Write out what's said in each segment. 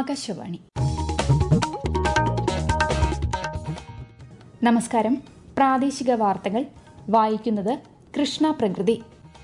ആകാശവാണി നമസ്കാരം പ്രാദേശിക വാർത്തകൾ വായിക്കുന്നത് കൃഷ്ണ പ്രകൃതി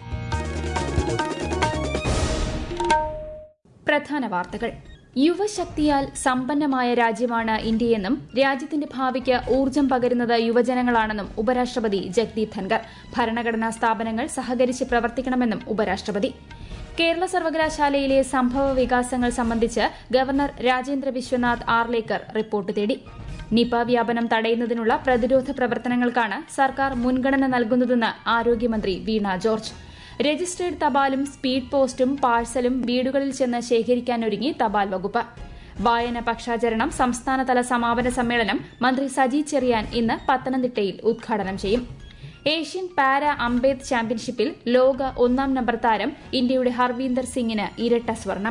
പ്രധാന വാർത്തകൾ യുവശക്തിയാൽ സമ്പന്നമായ രാജ്യമാണ് ഇന്ത്യയെന്നും രാജ്യത്തിന്റെ ഭാവിക്ക് ഊർജ്ജം പകരുന്നത് യുവജനങ്ങളാണെന്നും ഉപരാഷ്ട്രപതി ജഗ്ദീപ് ധൻകർ ഭരണഘടനാ സ്ഥാപനങ്ങൾ സഹകരിച്ച് പ്രവർത്തിക്കണമെന്നും ഉപരാഷ്ട്രപതി കേരള സർവകലാശാലയിലെ സംഭവ വികാസങ്ങൾ സംബന്ധിച്ച് ഗവർണർ രാജേന്ദ്ര വിശ്വനാഥ് ആർലേക്കർ റിപ്പോർട്ട് തേടി നിപ വ്യാപനം തടയുന്നതിനുള്ള പ്രതിരോധ പ്രവർത്തനങ്ങൾക്കാണ് സർക്കാർ മുൻഗണന നൽകുന്നതെന്ന് ആരോഗ്യമന്ത്രി വീണ ജോർജ് രജിസ്ട്രേഡ് തപാലും സ്പീഡ് പോസ്റ്റും പാഴ്സലും വീടുകളിൽ ചെന്ന് ശേഖരിക്കാനൊരുങ്ങി തപാൽ വകുപ്പ് വായന പക്ഷാചരണം സംസ്ഥാനതല സമാപന സമ്മേളനം മന്ത്രി സജി ചെറിയാൻ ഇന്ന് പത്തനംതിട്ടയിൽ ഉദ്ഘാടനം ചെയ്യും ഏഷ്യൻ പാര അംബേദ് ചാമ്പ്യൻഷിപ്പിൽ ലോക ഒന്നാം നമ്പർ താരം ഇന്ത്യയുടെ ഹർവീന്ദർ സിംഗിന് ഇരട്ട സ്വർണം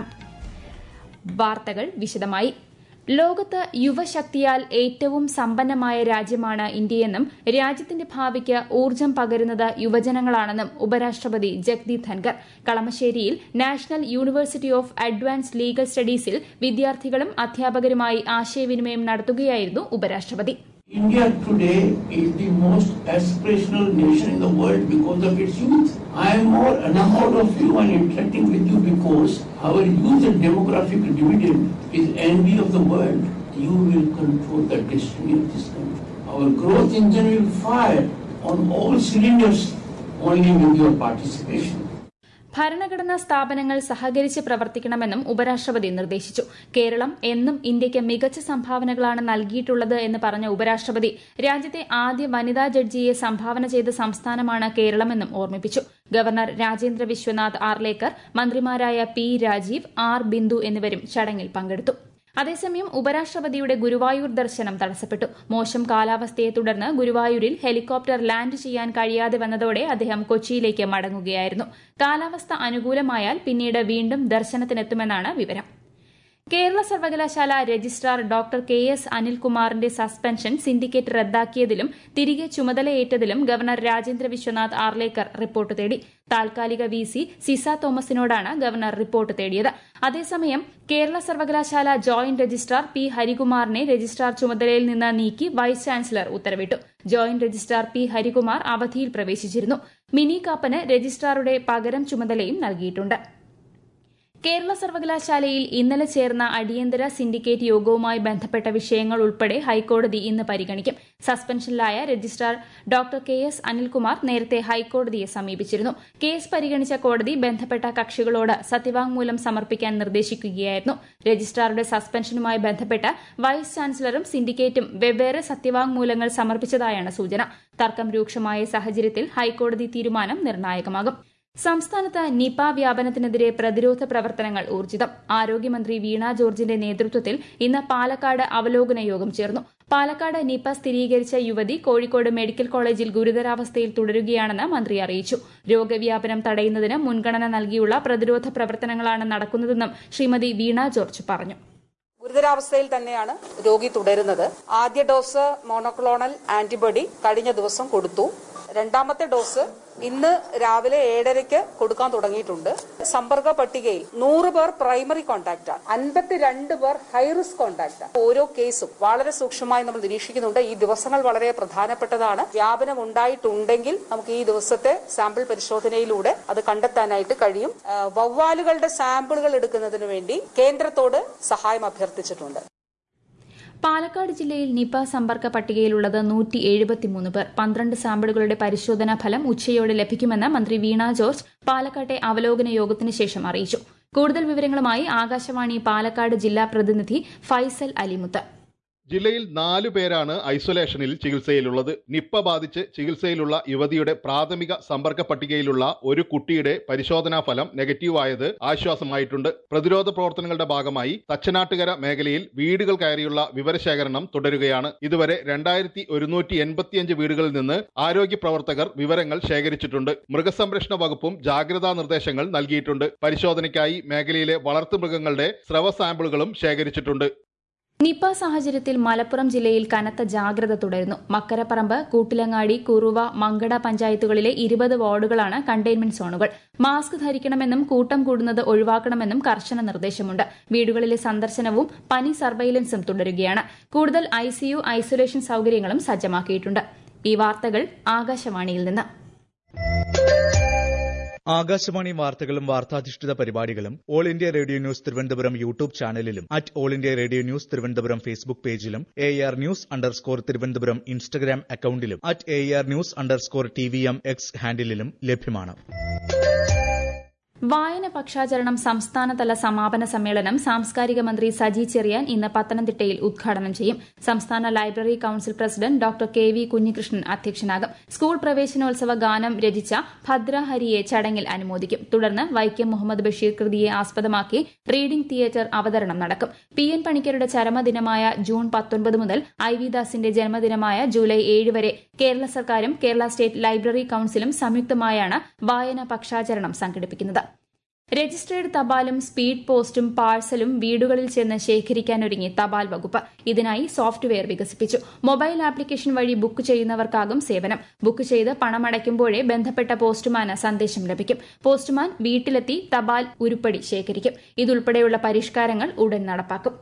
വാർത്തകൾ വിശദമായി ലോകത്ത് യുവശക്തിയാൽ ഏറ്റവും സമ്പന്നമായ രാജ്യമാണ് ഇന്ത്യയെന്നും രാജ്യത്തിന്റെ ഭാവിക്ക് ഊർജ്ജം പകരുന്നത് യുവജനങ്ങളാണെന്നും ഉപരാഷ്ട്രപതി ജഗ്ദീപ് ധൻകർ കളമശ്ശേരിയിൽ national university of advanced legal സ്റ്റഡീസിൽ വിദ്യാർത്ഥികളും അധ്യാപകരുമായി ആശയവിനിമയം നടത്തുകയായിരുന്നു ഉപരാഷ്ട്രപതി India today is the most aspirational nation in the world because of its youth. I am more enamored of you and interacting with you because our youth and demographic dividend is envy of the world. You will control the destiny of this country. Our growth engine will fire on all cylinders only with your participation. ഭരണഘടനാ സ്ഥാപനങ്ങൾ സഹകരിച്ച് പ്രവർത്തിക്കണമെന്നും ഉപരാഷ്ട്രപതി നിർദ്ദേശിച്ചു കേരളം എന്നും ഇന്ത്യയ്ക്ക് മികച്ച സംഭാവനകളാണ് നൽകിയിട്ടുള്ളത് എന്ന് പറഞ്ഞ ഉപരാഷ്ട്രപതി രാജ്യത്തെ ആദ്യ വനിതാ ജഡ്ജിയെ സംഭാവന ചെയ്ത സംസ്ഥാനമാണ് കേരളമെന്നും ഓർമ്മിപ്പിച്ചു ഗവർണർ രാജേന്ദ്ര വിശ്വനാഥ് ആർലേക്കർ മന്ത്രിമാരായ പി രാജീവ് ആർ ബിന്ദു എന്നിവരും ചടങ്ങിൽ പങ്കെടുത്തു അതേസമയം ഉപരാഷ്ട്രപതിയുടെ ഗുരുവായൂർ ദർശനം തടസ്സപ്പെട്ടു മോശം കാലാവസ്ഥയെ തുടർന്ന് ഗുരുവായൂരിൽ ഹെലികോപ്റ്റർ ലാൻഡ് ചെയ്യാൻ കഴിയാതെ വന്നതോടെ അദ്ദേഹം കൊച്ചിയിലേക്ക് മടങ്ങുകയായിരുന്നു കാലാവസ്ഥ അനുകൂലമായാൽ പിന്നീട് വീണ്ടും ദർശനത്തിനെത്തുമെന്നാണ് വിവരം കേരള സർവകലാശാല രജിസ്ട്രാർ ഡോക്ടർ കെ എസ് അനിൽകുമാറിന്റെ സസ്പെൻഷൻ സിൻഡിക്കേറ്റ് റദ്ദാക്കിയതിലും തിരികെ ചുമതലയേറ്റതിലും ഗവർണർ രാജേന്ദ്ര വിശ്വനാഥ് ആർലേക്കർ റിപ്പോർട്ട് തേടി താൽക്കാലിക വി സി സിസ തോമസിനോടാണ് ഗവർണർ റിപ്പോർട്ട് തേടിയത് അതേസമയം കേരള സർവകലാശാല ജോയിന്റ് രജിസ്ട്രാർ പി ഹരികുമാറിനെ രജിസ്ട്രാർ ചുമതലയിൽ നിന്ന് നീക്കി വൈസ് ചാൻസലർ ഉത്തരവിട്ടു ജോയിന്റ് രജിസ്ട്രാർ പി ഹരികുമാർ അവധിയിൽ പ്രവേശിച്ചിരുന്നു മിനി കാപ്പന് രജിസ്ട്രാറുടെ പകരം ചുമതലയും നൽകിയിട്ടുണ്ട് കേരള സർവകലാശാലയിൽ ഇന്നലെ ചേർന്ന അടിയന്തര സിൻഡിക്കേറ്റ് യോഗവുമായി ബന്ധപ്പെട്ട വിഷയങ്ങൾ ഉൾപ്പെടെ ഹൈക്കോടതി ഇന്ന് പരിഗണിക്കും സസ്പെൻഷനിലായ registrar doctor K S Anilkumar നേരത്തെ ഹൈക്കോടതിയെ സമീപിച്ചിരുന്നു കേസ് പരിഗണിച്ച കോടതി ബന്ധപ്പെട്ട കക്ഷികളോട് സത്യവാങ്മൂലം സമർപ്പിക്കാൻ നിർദ്ദേശിക്കുകയായിരുന്നു രജിസ്ട്രാറുടെ സസ്പെൻഷനുമായി ബന്ധപ്പെട്ട് വൈസ് ചാൻസലറും സിൻഡിക്കേറ്റും വെവ്വേറെ സത്യവാങ്മൂലങ്ങൾ സമർപ്പിച്ചതായാണ് സൂചന തർക്കം രൂക്ഷമായ സാഹചര്യത്തിൽ ഹൈക്കോടതി തീരുമാനം നിർണായകമാകും സംസ്ഥാനത്ത് നിപ വ്യാപനത്തിനെതിരെ പ്രതിരോധ പ്രവർത്തനങ്ങൾ ഊർജിതം ആരോഗ്യമന്ത്രി വീണ ജോർജിന്റെ നേതൃത്വത്തിൽ ഇന്ന് പാലക്കാട് അവലോകന യോഗം ചേർന്നു പാലക്കാട് നിപ സ്ഥിരീകരിച്ച യുവതി കോഴിക്കോട് മെഡിക്കൽ കോളേജിൽ ഗുരുതരാവസ്ഥയിൽ തുടരുകയാണെന്ന് മന്ത്രി അറിയിച്ചു രോഗവ്യാപനം തടയുന്നതിന് മുൻഗണന നൽകിയുള്ള പ്രതിരോധ പ്രവർത്തനങ്ങളാണ് നടക്കുന്നതെന്നും ശ്രീമതി വീണ ജോർജ് പറഞ്ഞു ഗുരുതരാവസ്ഥയിൽ തന്നെയാണ് രോഗി തുടരുന്നത് ആദ്യ ഡോസ് മോണോക്ലോണൽ ആന്റിബോഡി കഴിഞ്ഞ ദിവസം കൊടുത്തു രണ്ടാമത്തെ ഡോസ് ഇന്ന് രാവിലെ ഏഴരയ്ക്ക് കൊടുക്കാൻ തുടങ്ങിയിട്ടുണ്ട് സമ്പർക്ക പട്ടികയിൽ നൂറ് പേർ പ്രൈമറി കോൺടാക്ട് ആണ് അൻപത്തിരണ്ട് പേർ ഹൈ റിസ്ക് കോൺടാക്ട് ആണ് ഓരോ കേസും വളരെ സൂക്ഷ്മമായി നമ്മൾ നിരീക്ഷിക്കുന്നുണ്ട് ഈ ദിവസങ്ങൾ വളരെ പ്രധാനപ്പെട്ടതാണ് വ്യാപനം ഉണ്ടായിട്ടുണ്ടെങ്കിൽ നമുക്ക് ഈ ദിവസത്തെ സാമ്പിൾ പരിശോധനയിലൂടെ അത് കണ്ടെത്താനായിട്ട് കഴിയും വവ്വാലുകളുടെ സാമ്പിളുകൾ എടുക്കുന്നതിന് വേണ്ടി കേന്ദ്രത്തോട് സഹായം അഭ്യർത്ഥിച്ചിട്ടുണ്ട് പാലക്കാട് ജില്ലയിൽ നിപ സമ്പർക്ക പട്ടികയിലുള്ളത് നൂറ്റി എഴുപത്തിമൂന്ന് പേർ പന്ത്രണ്ട് സാമ്പിളുകളുടെ പരിശോധനാ ഫലം ഉച്ചയോടെ ലഭിക്കുമെന്ന് മന്ത്രി വീണ ജോർജ് പാലക്കാട്ടെ അവലോകന യോഗത്തിന് ശേഷം അറിയിച്ചു കൂടുതൽ വിവരങ്ങളുമായി ആകാശവാണി പാലക്കാട് ജില്ലാ പ്രതിനിധി ഫൈസൽ അലിമുത്ത് ജില്ലയിൽ നാലു പേരാണ് ഐസൊലേഷനിൽ ചികിത്സയിലുള്ളത് നിപ്പ ബാധിച്ച് ചികിത്സയിലുള്ള യുവതിയുടെ പ്രാഥമിക സമ്പർക്ക പട്ടികയിലുള്ള ഒരു കുട്ടിയുടെ പരിശോധനാ ഫലം നെഗറ്റീവായത് ആശ്വാസമായിട്ടുണ്ട് പ്രതിരോധ പ്രവർത്തനങ്ങളുടെ ഭാഗമായി തച്ചനാട്ടുകര മേഖലയിൽ വീടുകൾ കയറിയുള്ള വിവരശേഖരണം തുടരുകയാണ് ഇതുവരെ രണ്ടായിരത്തി ഒരുന്നൂറ്റി എൺപത്തിയഞ്ച് വീടുകളിൽ നിന്ന് ആരോഗ്യ പ്രവർത്തകർ വിവരങ്ങൾ ശേഖരിച്ചിട്ടുണ്ട് മൃഗസംരക്ഷണ വകുപ്പും ജാഗ്രതാ നിർദ്ദേശങ്ങൾ നൽകിയിട്ടുണ്ട് പരിശോധനയ്ക്കായി മേഖലയിലെ വളർത്തുമൃഗങ്ങളുടെ സ്രവ സാമ്പിളുകളും ശേഖരിച്ചിട്ടുണ്ട് നിപ സാഹചര്യത്തിൽ മലപ്പുറം ജില്ലയിൽ കനത്ത ജാഗ്രത തുടരുന്നു മക്കരപ്പറമ്പ് കൂട്ടിലങ്ങാടി കുറുവ മങ്കട പഞ്ചായത്തുകളിലെ ഇരുപത് വാർഡുകളാണ് കണ്ടെയ്ൻമെന്റ് സോണുകൾ മാസ്ക് ധരിക്കണമെന്നും കൂട്ടം കൂടുന്നത് ഒഴിവാക്കണമെന്നും കർശന നിർദ്ദേശമുണ്ട് വീടുകളിലെ സന്ദർശനവും പനി സർവൈലൻസും തുടരുകയാണ് കൂടുതൽ ഐസിയു ഐസൊലേഷൻ സൌകര്യങ്ങളും സജ്ജമാക്കിയിട്ടുണ്ട് ഈ വാർത്തകൾ ആകാശവാണിയിൽ നിന്ന് ആകാശവാണി വാർത്തകളും വാർത്താധിഷ്ഠിത പരിപാടികളും all India radio news Thiruvananthapuram YouTube ചാനലിലും at all India radio news Thiruvananthapuram Facebook പേജിലും A R news underscore Thiruvananthapuram Instagram അക്കൌണ്ടിലും at A R news underscore T V M X ഹാൻഡിലും ലഭ്യമാണ് വായന പക്ഷാചരണം സംസ്ഥാനതല സമാപന സമ്മേളനം സാംസ്കാരിക മന്ത്രി സജി ചെറിയാൻ ഇന്ന് പത്തനംതിട്ടയിൽ ഉദ്ഘാടനം ചെയ്യും സംസ്ഥാന library council president doctor K V Kunhikrishnan അധ്യക്ഷനാകും സ്കൂൾ പ്രവേശനോത്സവ ഗാനം രചിച്ച ഭദ്രഹരിയെ ചടങ്ങിൽ അനുമോദിക്കും തുടർന്ന് വൈക്കം മുഹമ്മദ് ബഷീർ കൃതിയെ ആസ്പദമാക്കി റീഡിംഗ് തിയേറ്റർ അവതരണം നടക്കും പി എൻ പണിക്കരുടെ ചരമദിനമായ ജൂൺ പത്തൊൻപത് മുതൽ ഐ വി ദാസിന്റെ ജന്മദിനമായ ജൂലൈ ഏഴ് വരെ കേരള സർക്കാരും കേരള സ്റ്റേറ്റ് ലൈബ്രറി കൌൺസിലും സംയുക്തമായാണ് വായന പക്ഷാചരണം സംഘടിപ്പിക്കുന്നത് രജിസ്ട്രേഡ് തപാലും സ്പീഡ് പോസ്റ്റും പാഴ്സലും വീടുകളിൽ ചെന്ന് ശേഖരിക്കാനൊരുങ്ങി തപാൽ വകുപ്പ് ഇതിനായി സോഫ്റ്റ്വെയർ വികസിപ്പിച്ചു മൊബൈൽ ആപ്ലിക്കേഷൻ വഴി ബുക്ക് ചെയ്യുന്നവർക്കാകും സേവനം ബുക്ക് ചെയ്ത് പണമടയ്ക്കുമ്പോഴേ ബന്ധപ്പെട്ട പോസ്റ്റുമാന് സന്ദേശം ലഭിക്കും പോസ്റ്റുമാൻ വീട്ടിലെത്തി തപാൽ ഉരുപ്പടി ശേഖരിക്കും ഇതുൾപ്പെടെയുള്ള പരിഷ്കാരങ്ങൾ ഉടൻ നടപ്പാക്കും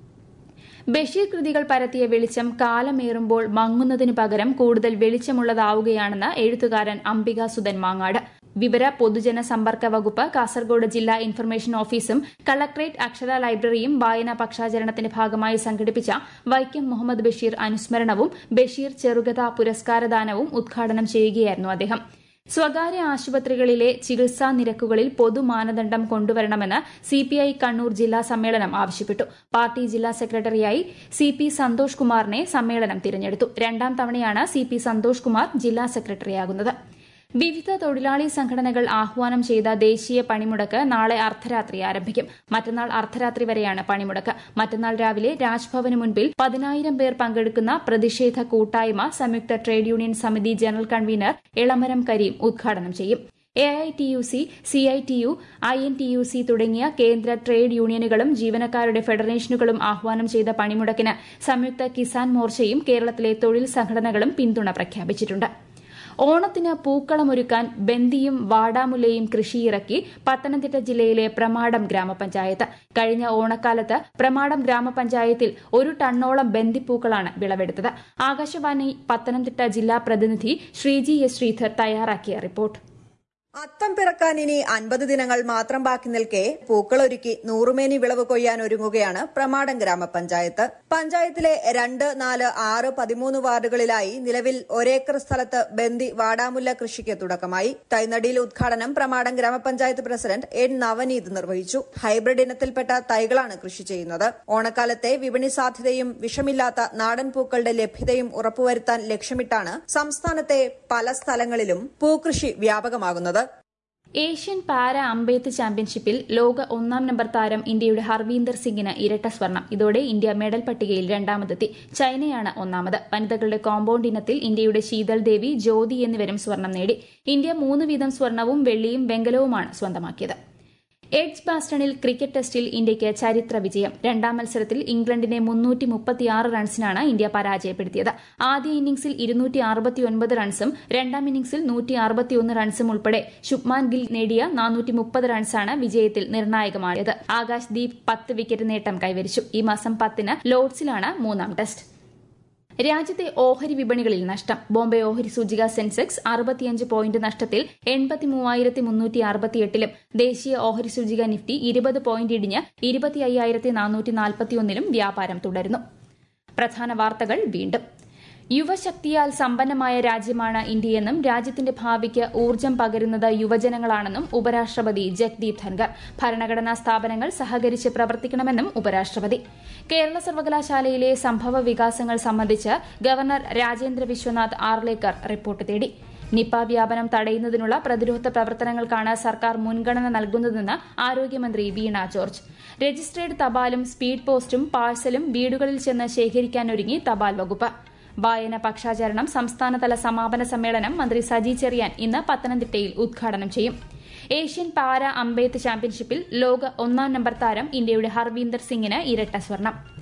ബഷീർ കൃതികൾ പരത്തിയ വെളിച്ചം കാലമേറുമ്പോൾ മങ്ങുന്നതിനു പകരം കൂടുതൽ വെളിച്ചമുള്ളതാവുകയാണെന്ന് എഴുത്തുകാരൻ അംബിക സുധൻ മാങ്ങാട് വിവര പൊതുജന സമ്പർക്ക വകുപ്പ് കാസർഗോഡ് ജില്ലാ ഇൻഫർമേഷൻ ഓഫീസും കളക്ടറേറ്റ് അക്ഷര ലൈബ്രറിയും വായനാ പക്ഷാചരണത്തിന്റെ ഭാഗമായി സംഘടിപ്പിച്ച വൈക്കം മുഹമ്മദ് ബഷീർ അനുസ്മരണവും ബഷീർ ചെറുകഥ പുരസ്കാരദാനവും ഉദ്ഘാടനം ചെയ്യുകയായിരുന്നു അദ്ദേഹം സ്വകാര്യ ആശുപത്രികളിലെ ചികിത്സാ നിരക്കുകളിൽ പൊതുമാനദണ്ഡം കൊണ്ടുവരണമെന്ന് സിപിഐ കണ്ണൂർ ജില്ലാ സമ്മേളനം ആവശ്യപ്പെട്ടു പാർട്ടി ജില്ലാ സെക്രട്ടറിയായി സി പി സന്തോഷ് കുമാറിനെ സമ്മേളനം തിരഞ്ഞെടുത്തു രണ്ടാം തവണയാണ് സി പി സന്തോഷ് കുമാർ ജില്ലാ സെക്രട്ടറിയാകുന്നത് വിവിധ തൊഴിലാളി സംഘടനകൾ ആഹ്വാനം ചെയ്ത ദേശീയ പണിമുടക്ക് നാളെ അർദ്ധരാത്രി ആരംഭിക്കും മറ്റന്നാൾ അർദ്ധരാത്രി വരെയാണ് പണിമുടക്ക് മറ്റന്നാൾ രാവിലെ രാജ്ഭവന് മുൻപിൽ പതിനായിരം പേർ പങ്കെടുക്കുന്ന പ്രതിഷേധ കൂട്ടായ്മ സംയുക്ത ട്രേഡ് യൂണിയൻ സമിതി ജനറൽ കൺവീനർ ഇളമരം കരീം ഉദ്ഘാടനം ചെയ്യും A I T U C C I T U I N T U C തുടങ്ങിയ കേന്ദ്ര ട്രേഡ് യൂണിയനുകളും ജീവനക്കാരുടെ ഫെഡറേഷനുകളും ആഹ്വാനം ചെയ്ത പണിമുടക്കിന് സംയുക്ത കിസാൻ മോർച്ചയും കേരളത്തിലെ തൊഴിൽ സംഘടനകളും പിന്തുണ പ്രഖ്യാപിച്ചിട്ടുണ്ട് ഓണത്തിന് പൂക്കളമൊരുക്കാൻ ബന്ദിയും വാടാമുല്ലയും കൃഷിയിറക്കി പത്തനംതിട്ട ജില്ലയിലെ പ്രമാടം ഗ്രാമപഞ്ചായത്ത് കഴിഞ്ഞ ഓണക്കാലത്ത് പ്രമാടം ഗ്രാമപഞ്ചായത്തിൽ ഒരു ടണ്ണോളം ബന്ദിപ്പൂക്കളാണ് വിളവെടുത്തത് ആകാശവാണി പത്തനംതിട്ട ജില്ലാ പ്രതിനിധി ശ്രീജി എസ് ശ്രീധർ തയ്യാറാക്കിയ റിപ്പോർട്ട് അത്തം പിറക്കാൻ ഇനി അൻപത് ദിനങ്ങൾ മാത്രം ബാക്കി നിൽക്കെ പൂക്കളൊരുക്കി നൂറുമേനി വിളവ് കൊയ്യാൻ ഒരുങ്ങുകയാണ് പ്രമാടം ഗ്രാമപഞ്ചായത്ത് പഞ്ചായത്തിലെ രണ്ട് നാല് ആറ് പതിമൂന്ന് വാർഡുകളിലായി നിലവിൽ ഒരേക്കർ സ്ഥലത്ത് ബന്ദി വാടാമുല്ല കൃഷിക്ക് തുടക്കമായി തൈനടിയിൽ ഉദ്ഘാടനം പ്രമാടം ഗ്രാമപഞ്ചായത്ത് പ്രസിഡന്റ് എൻ നവനീത് നിർവഹിച്ചു ഹൈബ്രിഡ് ഇനത്തിൽപ്പെട്ട തൈകളാണ് കൃഷി ചെയ്യുന്നത് ഓണക്കാലത്തെ വിപണി സാധ്യതയും വിഷമില്ലാത്ത നാടൻ പൂക്കളുടെ ലഭ്യതയും ഉറപ്പുവരുത്താൻ ലക്ഷ്യമിട്ടാണ് സംസ്ഥാനത്തെ പല സ്ഥലങ്ങളിലും പൂക്കൃഷി വ്യാപകമാകുന്നത് ഏഷ്യൻ പാര അമ്പെയ്ത്ത് ചാമ്പ്യൻഷിപ്പിൽ ലോക ഒന്നാം നമ്പർ താരം ഇന്ത്യയുടെ ഹർവീന്ദർ സിംഗിന് ഇരട്ട സ്വർണം ഇതോടെ ഇന്ത്യ മെഡൽ പട്ടികയിൽ രണ്ടാമതെത്തി ചൈനയാണ് ഒന്നാമത് വനിതകളുടെ കോമ്പൌണ്ട് ഇനത്തിൽ ഇന്ത്യയുടെ ശീതൽ ദേവി ജ്യോതി എന്നിവരും സ്വർണം നേടി ഇന്ത്യ മൂന്ന് വീതം സ്വർണവും വെള്ളിയും വെങ്കലവുമാണ് സ്വന്തമാക്കിയത് എഡ്ജ് ബാസ്റ്റണിൽ ക്രിക്കറ്റ് ടെസ്റ്റിൽ ഇന്ത്യയ്ക്ക് ചരിത്ര വിജയം രണ്ടാം മത്സരത്തിൽ ഇംഗ്ലണ്ടിനെ മുന്നൂറ്റി മുപ്പത്തിയാറ് റൺസിനാണ് ഇന്ത്യ പരാജയപ്പെടുത്തിയത് ആദ്യ ഇന്നിംഗ്സിൽ ഇരുന്നൂറ്റി അറുപത്തിയൊൻപത് റൺസും രണ്ടാം ഇന്നിംഗ്സിൽ നൂറ്റി അറുപത്തിയൊന്ന് റൺസും ഉൾപ്പെടെ ശുഭ്മാൻ ഗിൽ നേടിയ നാനൂറ്റി മുപ്പത് റൺസാണ് വിജയത്തിൽ നിർണായകമായത് ആകാശ് ദീപ് പത്ത് വിക്കറ്റ് നേട്ടം കൈവരിച്ചു ഈ മാസം പത്തിന് ലോർഡ്സിലാണ് മൂന്നാം ടെസ്റ്റ് രാജ്യത്തെ ഓഹരി വിപണികളിൽ നഷ്ടം ബോംബെ ഓഹരി സൂചിക സെൻസെക്സ് അറുപത്തിയഞ്ച് പോയിന്റ് നഷ്ടത്തിൽ എൺപത്തി മൂവായിരത്തി മുന്നൂറ്റി അറുപത്തിയെട്ടിലും ദേശീയ ഓഹരി സൂചിക നിഫ്റ്റി ഇരുപത് പോയിന്റ് ഇടിഞ്ഞ് ഇരുപത്തി അയ്യായിരത്തി നാനൂറ്റി നാൽപ്പത്തിയൊന്നിലും വ്യാപാരം തുടരുന്നു പ്രധാന വാർത്തകൾ വീണ്ടും യുവശക്തിയാൽ സമ്പന്നമായ രാജ്യമാണ് ഇന്ത്യയെന്നും രാജ്യത്തിന്റെ ഭാവിക്ക് ഊർജ്ജം പകരുന്നത് യുവജനങ്ങളാണെന്നും ഉപരാഷ്ട്രപതി ജഗ്ദീപ് ധൻകർ ഭരണഘടനാ സ്ഥാപനങ്ങൾ സഹകരിച്ച് പ്രവർത്തിക്കണമെന്നും ഉപരാഷ്ട്രപതി കേരള സർവകലാശാലയിലെ സംഭവ വികാസങ്ങൾ സംബന്ധിച്ച് ഗവർണർ രാജേന്ദ്ര വിശ്വനാഥ് ആർലേക്കർ റിപ്പോർട്ട് തേടി നിപ വ്യാപനം തടയുന്നതിനുള്ള പ്രതിരോധ പ്രവർത്തനങ്ങൾക്കാണ് സർക്കാർ മുൻഗണന നൽകുന്നതെന്ന് ആരോഗ്യമന്ത്രി വീണ ജോർജ് രജിസ്ട്രേഡ് തപാലും സ്പീഡ് പോസ്റ്റും പാഴ്സലും വീടുകളിൽ ചെന്ന് ശേഖരിക്കാനൊരുങ്ങി തപാൽ വകുപ്പ് വായന പക്ഷാചരണം സംസ്ഥാനതല സമാപന സമ്മേളനം മന്ത്രി സജി ചെറിയാൻ ഇന്ന് പത്തനംതിട്ടയിൽ ഉദ്ഘാടനം ചെയ്യും ഏഷ്യൻ പാര അമ്പെയ്ത്ത് ചാമ്പ്യൻഷിപ്പിൽ ലോക ഒന്നാം നമ്പർ താരം ഇന്ത്യയുടെ ഹർവീന്ദർ സിംഗിന് ഇരട്ട സ്വർണം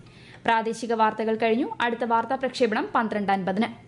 പ്രാദേശിക വാർത്തകൾ കഴിഞ്ഞു അടുത്ത വാർത്താ പ്രക്ഷേപണം പന്ത്രണ്ട് അൻപതിന്